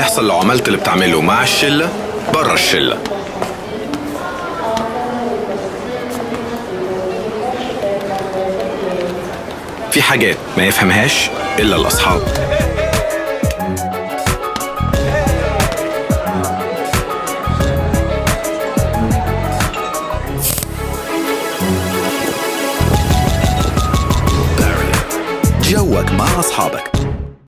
هيحصل لو عملت اللي بتعمله مع الشلة بره الشلة في حاجات ما يفهمهاش إلا الأصحاب جوك مع أصحابك